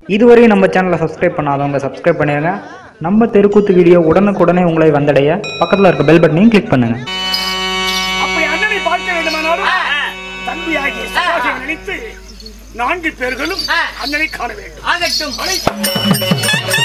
இதுவரை நம்ம சேனலை சப்ஸ்கிரைப் பண்ணாதவங்க சப்ஸ்கிரைப் பண்ணிடுங்க நம்ம தெருக்கூத்து வீடியோ உடனுக்குடனே உங்களை வந்தடைய பக்கத்தில் இருக்க பெல் பட்டனையும் கிளிக் பண்ணுங்க அப்படி அண்ணனை பார்க்க வேண்டுமானாலும் தம்பியாகிய சிவாஜியை நினைத்து நான்கு பேர்களும் அண்ணனை காண வேண்டும் ஆகட்டும்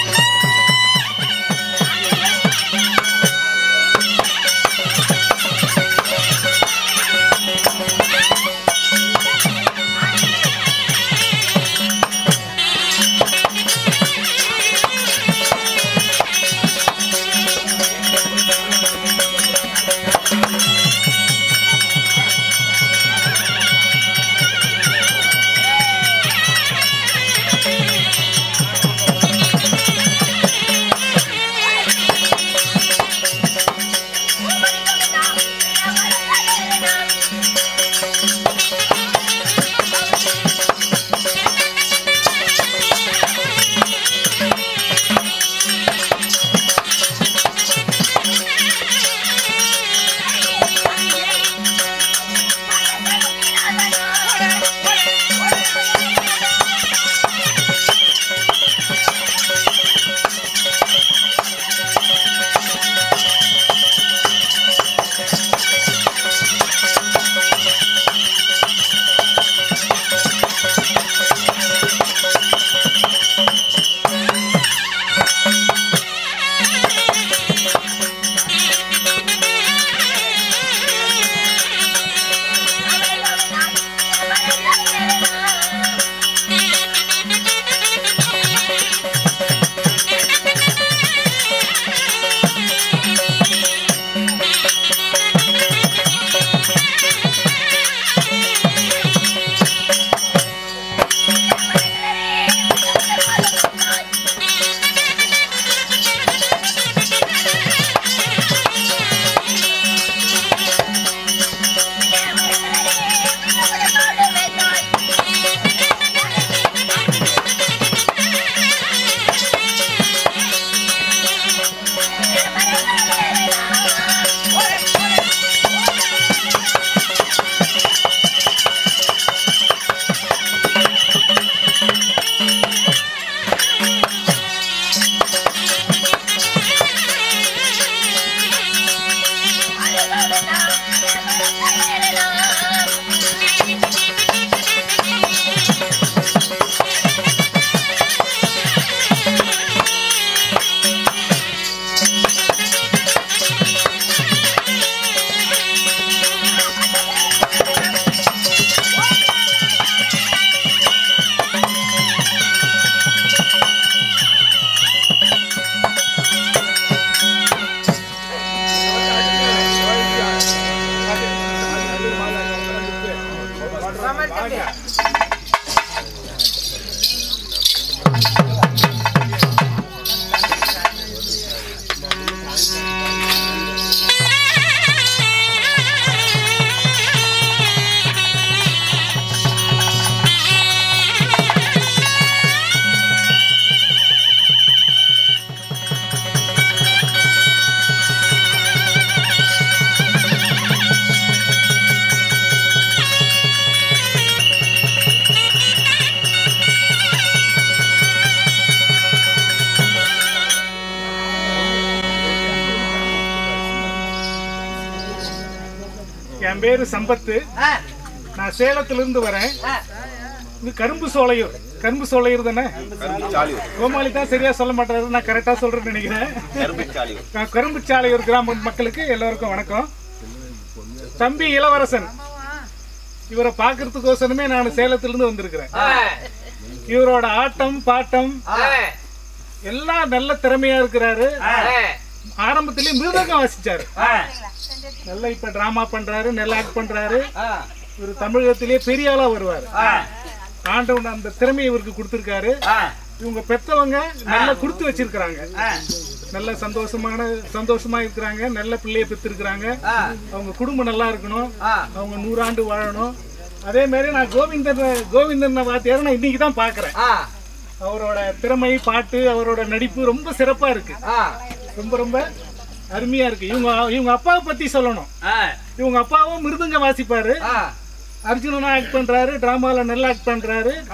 என் பேரு சம்பத்து ஆ, நான் சேலத்துல இருந்து வரேன் ஆ. இது கரும்பு சோலையூர் கரும்பு சோலையூர் தானே கோமாளி தான் சரியா சொல்ல மாட்டாரு நான் கரெக்டா சொல்றேன்னு நினைக்கிறேன் நான் கரும்பு சாலையூர் கிராம மக்களுக்கு எல்லாருக்கும் வணக்கம் தம்பி இளவரசன் இவரை பார்க்கறதுக்கோசரமே நான் சேலத்துல இருந்து வந்திருக்கிறேன் ஆ, இவரோட ஆட்டம் பாட்டம் ஆ, எல்லாம் நல்ல திறமையா இருக்கிறாரு ஆ, ஆரம்பத்திலேயே மிருதங்கம் வாசிச்சாரு ஆ, நல்லா இப்ப டிராமா பண்றாரு நல்லா ஆக்ட் பண்றாரு ஆ, இவர் தமிழகத்திலேயே பெரிய ஆளா வருவாரு ஆ, ஆண்டவன் அந்த திறமையை இவருக்கு கொடுத்திருக்காரு ஆ, இவங்க பெத்தவங்க நல்லா கொடுத்து வச்சிருக்கிறாங்க ஆ, நல்ல சந்தோஷமான சந்தோஷமா இருக்கிறாங்க நல்ல பிள்ளைய பெற்றிருக்கிறாங்க ஆ, அவங்க குடும்பம் நல்லா இருக்கணும் ஆ. அவங்க நூறாண்டு வாழணும் அதே மாதிரி நான் கோவிந்தன் கோவிந்தன் வாத்தியார நான் இன்னைக்கு தான் பாக்குறேன் ஆ, அவரோட திறமை பாட்டு அவரோட நடிப்பு ரொம்ப சிறப்பா இருக்கு ஆ, ரொம்ப ரொம்ப அருமையா இருக்கு இவங்க இவங்க அப்பாவை பத்தி சொல்லணும் ஆ, இவங்க அப்பாவும் மிருதங்க வாசிப்பாரு ஆ, அர்ஜுனனா ஆக்ட் பண்றாரு டிராமால நல்லா ஆக்ட் பண்றாரு ஆ,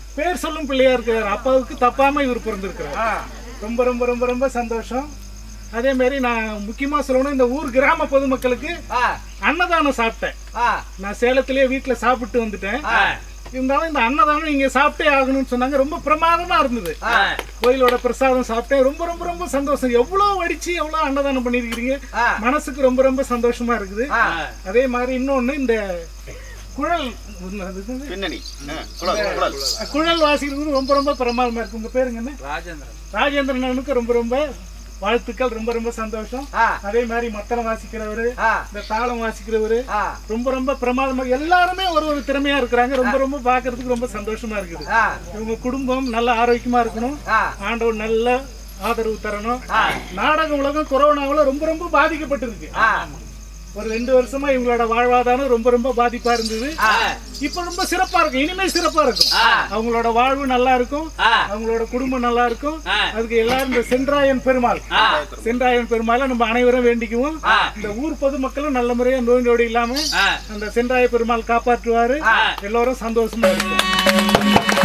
பேர் சொல்லும் பிள்ளையா இருக்கிறார் அப்பாவுக்கு தப்பாம இவர் பிறந்திருக்கிறார் ரொம்ப ரொம்ப ரொம்ப ரொம்ப சந்தோஷம் அதே மாதிரி நான் முக்கியமா சொல்லணும் இந்த ஊர் கிராம பொதுமக்களுக்கு ஆ, அன்னதானம் சாப்பிட்டேன் ஆ, நான் சேலத்திலேயே வீட்டுல சாப்பிட்டு வந்துட்டேன் இருந்தாலும் இந்த அன்னதானம் இங்க சாப்பிட்டே ஆகணும்னு சொன்னாங்க ரொம்ப பிரமாதமா இருந்தது ஆ, கோயிலோட பிரசாதம் சாப்பிட்டேன் ரொம்ப ரொம்ப ரொம்ப சந்தோஷம் எவ்வளவு வடிச்சு எவ்வளவு அன்னதானம் பண்ணிருக்கீங்க ஆ. மனசுக்கு ரொம்ப ரொம்ப சந்தோஷமா இருக்குது ஆ. அதே மாதிரி இன்னொன்னு இந்த குழல் அது என்னது? பின்னணி ஆ, குழல் குழல் குழல் வாசிக்கிறது ரொம்ப ரொம்ப பிரமாதமா இருக்கு உங்க பேருங்க என்ன ராஜேந்திரன் ராஜேந்திரன் அண்ணனுக்கு ரொம்ப ரொம்ப வாழ்த்துக்கள் ரொம்ப ரொம்ப சந்தோஷம் ஆ, அதே மாதிரி மத்தளம் வாசிக்கிறவரு ஆ, இந்த தாளம் வாசிக்கிறவரு ஆ, ரொம்ப ரொம்ப பிரமாதமா எல்லாருமே ஒரு ஒரு திறமையா இருக்கிறாங்க ரொம்ப ரொம்ப பாக்குறதுக்கு ரொம்ப சந்தோஷமா இருக்குது ஆ, இவங்க குடும்பம் நல்ல ஆரோக்கியமா இருக்கணும் ஆ, ஆண்டவர் நல்ல ஆதரவு தரணும் நாடக உலகம் கொரோனாவுல ரொம்ப ரொம்ப பாதிக்கப்பட்டிருக்கு ஆ, ஒரு ரெண்டு வருஷமா இவங்களோட வாழ்வாதாரம் ரொம்ப ரொம்ப பாதிப்பா இருந்தது ஆ, இப்ப ரொம்ப சிறப்பா இருக்கும் இனிமே சிறப்பா இருக்கும் ஆ. அவங்களோட வாழ்வு நல்லா இருக்கும் ஆ. அவங்களோட குடும்பம் நல்லா இருக்கும் ஆ. அதுக்கு எல்லாரும் இந்த சென்றாயன் பெருமாள் ஆ. சென்றாயன் பெருமாளை நம்ம அனைவரும் வேண்டிக்குவோம் ஆ. இந்த ஊர் பொதுமக்களும் நல்ல முறையா நோய் நொடி இல்லாம ஆ. அந்த சென்றாய பெருமாள் காப்பாற்றுவாரு ஆ. எல்லாரும் சந்தோஷமா இருக்கும்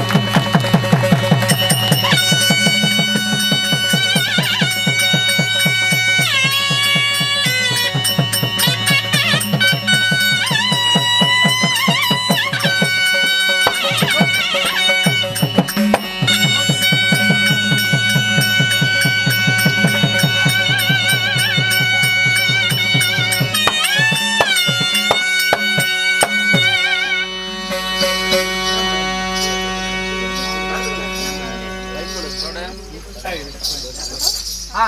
ஆ.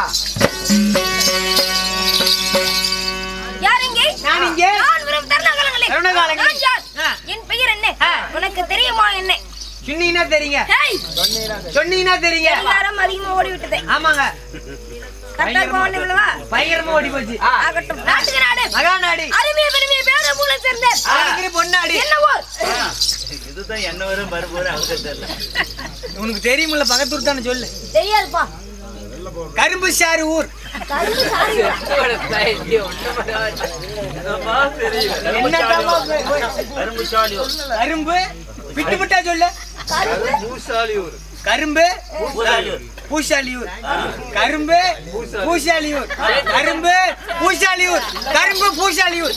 யார் இங்கே? நான் இங்கே. நான் வரும் தருணகாலங்களே. தருணகாலங்களே. நான் யார்? ஆ. என் பெயர் என்ன உனக்கு தெரியுமா என்ன சொன்னீங்கன்னா தெரியுங்க ஹேய், சொன்னீங்கன்னா தெரியுங்க எல்லாரும் அதிகமா ஓடி விட்டதே ஆமாங்க கரெக்டா இப்ப வந்து விழுவா? பயங்கரமா ஓடி போச்சு ஆ. ஆகட்டும் நாட்டுக்கு நாடு மகாநாடி அருமைய பெருமைய பேர மூலம் சேர்ந்த அடிக்கடி பொன்னாடி என்ன ஊர் உனக்கு தெரியுமில்ல பக்கத்தூர் தானே சொல்லு தெரியாதுப்பா கரும்பு சாறு ஊர் கரும்பு சாரி என்னதாம்மா கரும்பு விட்டு விட்டா சொல்லு கரும்பு கரும்பு பூசாலியூர் கரும்பு பூசாலியூர் கரும்பு பூசாலியூர் கரும்பு பூசாலியூர்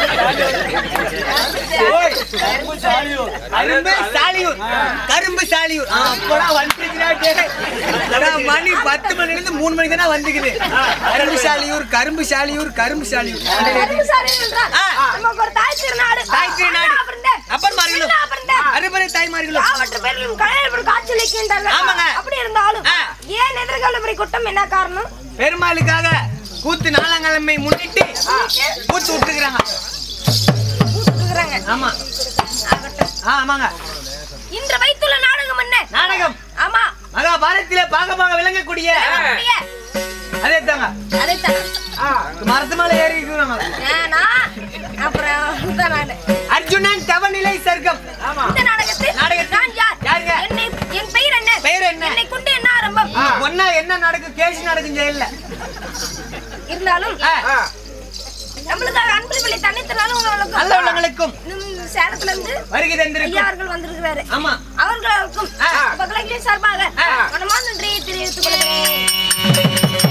ஓய், கரும்பு சாலியூர் கரும்பு சாலியூர் ஆ, அப்பதான் வந்துருக்கிறாட்டே. அதான் மணி பத்து மணில இருந்து மூணு மணிக்கு தானே வந்துக்குது கரும்பு சாலியூர் கரும்பு சாலியூர் கரும்பு சாலியூர் கரும்பு சாரி என்றால் ஆ. நமக்கு ஒரு தாய் திருநாடு தாய் திருநாடு. அண்ணா பிறந்த, அப்பன்மார்களும் அண்ணா பிறந்த, அறுபடை தாய்மார்களும் ஆவட்ட பேரிலும் கலையபுரம் காட்சியளிக்கின்றார்கள் ஆமாங்க. அப்படி இருந்தாலும் ஆ. ஏன் எதிர்காலபுரி கூட்டம் என்ன காரணம் பெருமாளுக்காக கூத்து நாலாங்கிழமை முன்னிட்டு கூத்து விட்டுக்கிறாங்க கூப்பிட்டுக்கிறாங்க. ஆமா ஆகட்டும். ஆ, ஆமாங்க இன்று வைத்துள்ள நாடகம் என்ன நாடகம் ஆமா மகாபாரத்திலே பாகமாக விளங்கக்கூடிய அப்படியே. அதே தாங்க அதைத்தான் மரத்து மேல ஏறி இருக்கிறாங்க ஏன்னா அப்புறம் இந்த நாடு. அர்ஜுனன் தவநிலை சர்க்கம் ஆமா இந்த நாடகத்தில் நாடகத்தில் நான் யார் யாருங்க? என்னை என் பெயர் என்ன பெயர் என்ன? என்னை கொண்டு என்ன ஆரம்பம் ஒன்னா என்ன நடக்கும் கேஸ் நடக்கும் ஜெயில இருந்தாலும் நம்மளுக்காக அன்பளிப்பள்ளி தனித்தனாலும் நல்ல உள்ளவங்களுக்கும் சேலத்துல இருந்து வருகை தந்திருக்கும் ஐயார்கள் வந்திருக்கிறாரு ஆமா அவர்களுக்கும் ஆ. பகலகிரி சார்பாக ஆ. மனமான நன்றியை தெரிவித்துக் கொள்கிறேன்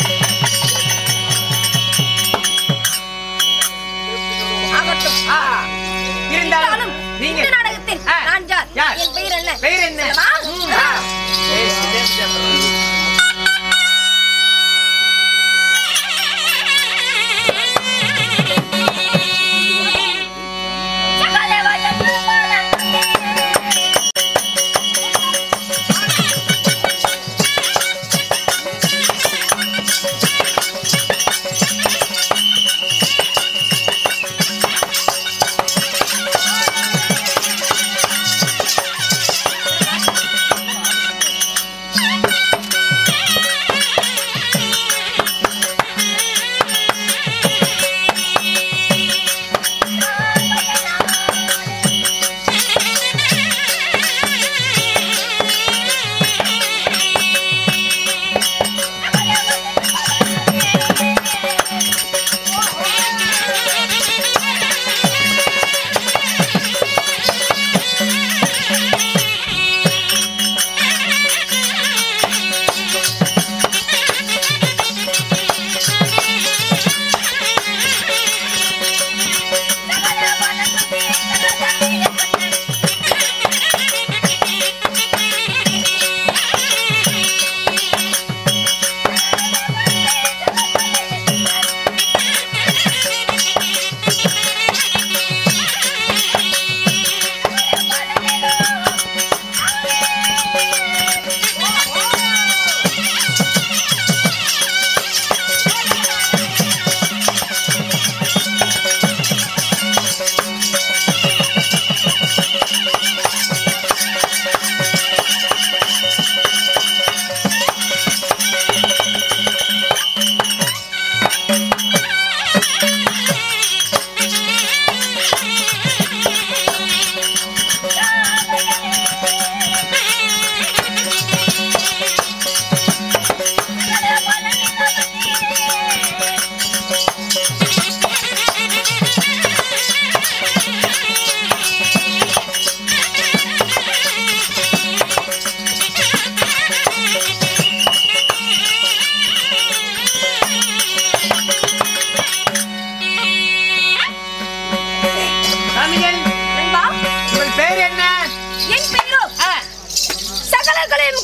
ஆகட்டும் ஆ, இருந்தாலும் இருந்தாலும் நீங்க இந்த நாடகத்தில் ஆ. நான் யார் யார்? என் பெயர் என்ன பெயர் என்ன? சொல்லவா? ஆ. சகலவல்ல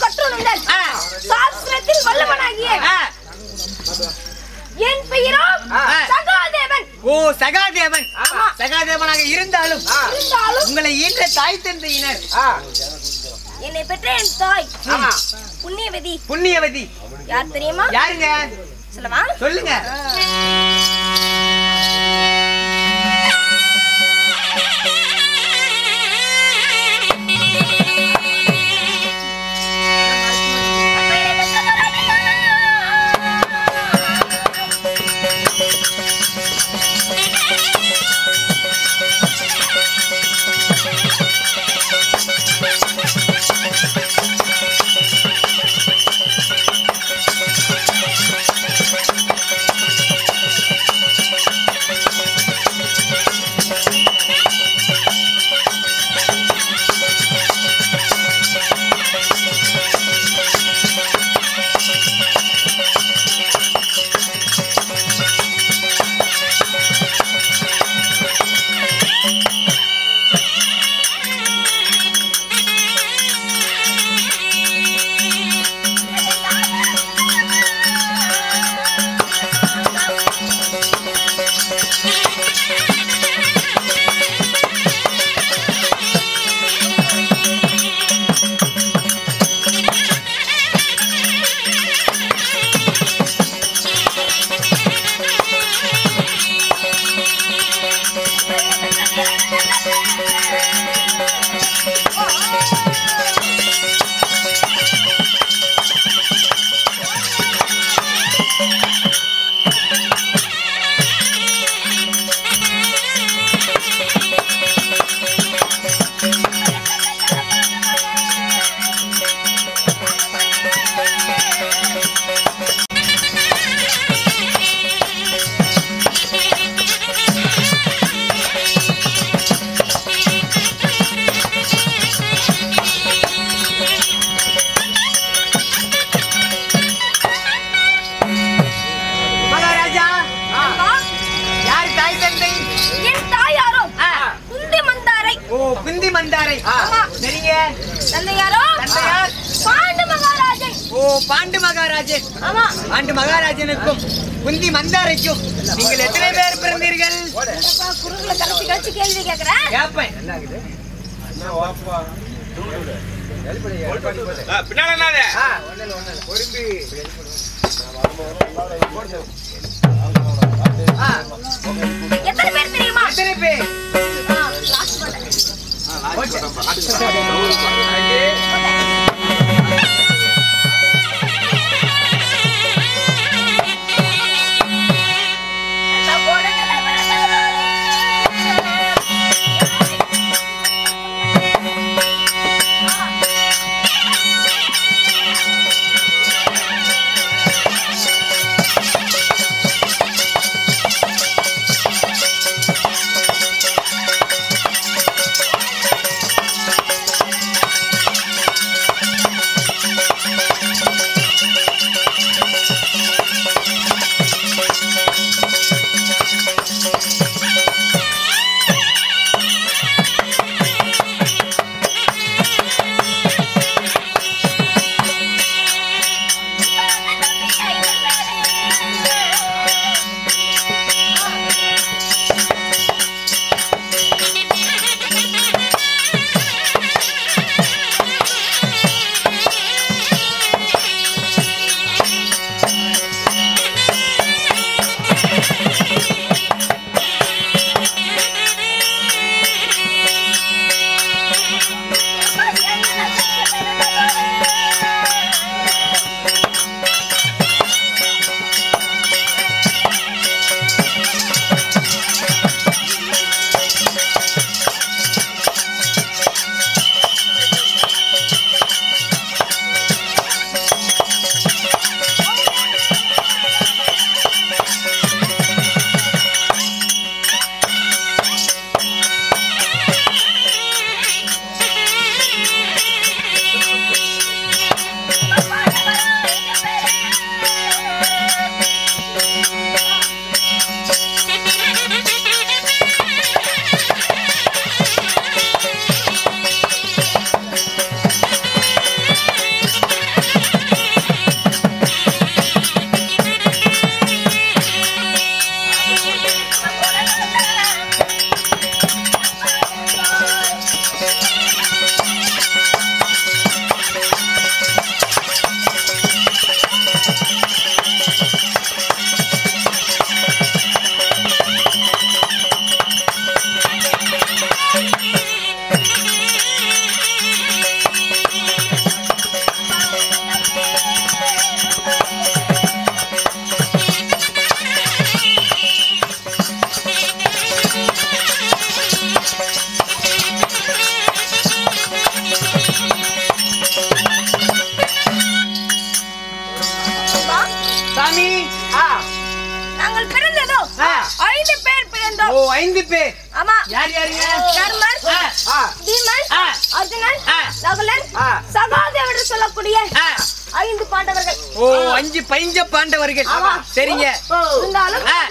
கற்றுணர்ந்தேன் ஆ. சாஸ்திரத்தில் வல்லவனாகிய ஆ, என் பெயரும் ஆ. சகாதேவன் ஓ சகாதேவன் சகாதேவனாக இருந்தாலும் இருந்தாலும் உங்களை ஈன்ற தாய் தந்தையினர் என்னை பெற்ற என் தாய் புண்ணியவதி புண்ணியவதி யார் தெரியுமா யாருங்க சொல்லவா சொல்லுங்க மகாராஜா யார் தாய் தந்தை என் தாயாரோ குந்தி மந்தாரை ஓ குந்தி மந்தாரை சரிங்க தந்தையாரோ தந்தையார் பாண்டு மகாராஜன் ஓ பாண்டு மகாராஜன் ஆமா பாண்டு மகாராஜனுக்கும் குந்தி மந்தாரைக்கும் நீங்கள் எத்தனை பேர் பிறந்தீர்கள் அப்பா, குறுக்குல கழிச்சு கழிச்சு கேள்வி கேக்குறேன் கேப்பேன் பின்னால என்னது எத்தனை பேர் தெரியுமா எத்தனை பேர் ஆ, last one. அந்த போடுங்களே, சாமி ஆ, நாங்கள் பிறந்ததோ ஆ. ஐந்து பேர் பிறந்தோம் ஓ ஐந்து பேர் ஆமா யார் யாருங்க தர்மர் ஆ, ஆ, பீமன் ஆ. அர்ஜுனன் ஆ. நகுலன் ஆ. சகாதேவன் என்று சொல்லக்கூடிய ஆ. ஐந்து பாண்டவர்கள் ஓ அஞ்சு பைஞ்ச பாண்டவர்கள் ஆமா. சரிங்க இருந்தாலும் ஆ,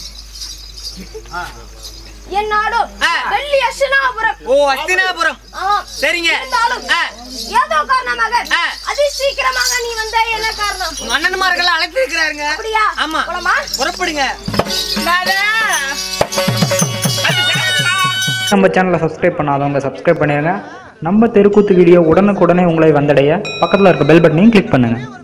என் நாடோ ஆ. வெள்ளி அர்ச்சனாபுரம் ஓ அஸ்தினாபுரம் ஆமா சரிங்க இருந்தாலும் ஆ. ஏதோ காரணமாக ஆ. அதி சீக்கிரமாக நீ வந்த என்ன காரணம் மன்னன்மார்கள் அழைத்திருக்கிறாருங்க அப்படியா ஆமா போலாமா புறப்படுங்க நம்ம சேனலை சப்ஸ்கிரைப் பண்ணாதவங்க சப்ஸ்கிரைப் பண்ணிடுங்க நம்ம தெருக்கூத்து வீடியோ உடனுக்குடனே உங்களை வந்தடைய பக்கத்தில் இருக்க பெல் பட்டனையும் கிளிக் பண்ணுங்கள்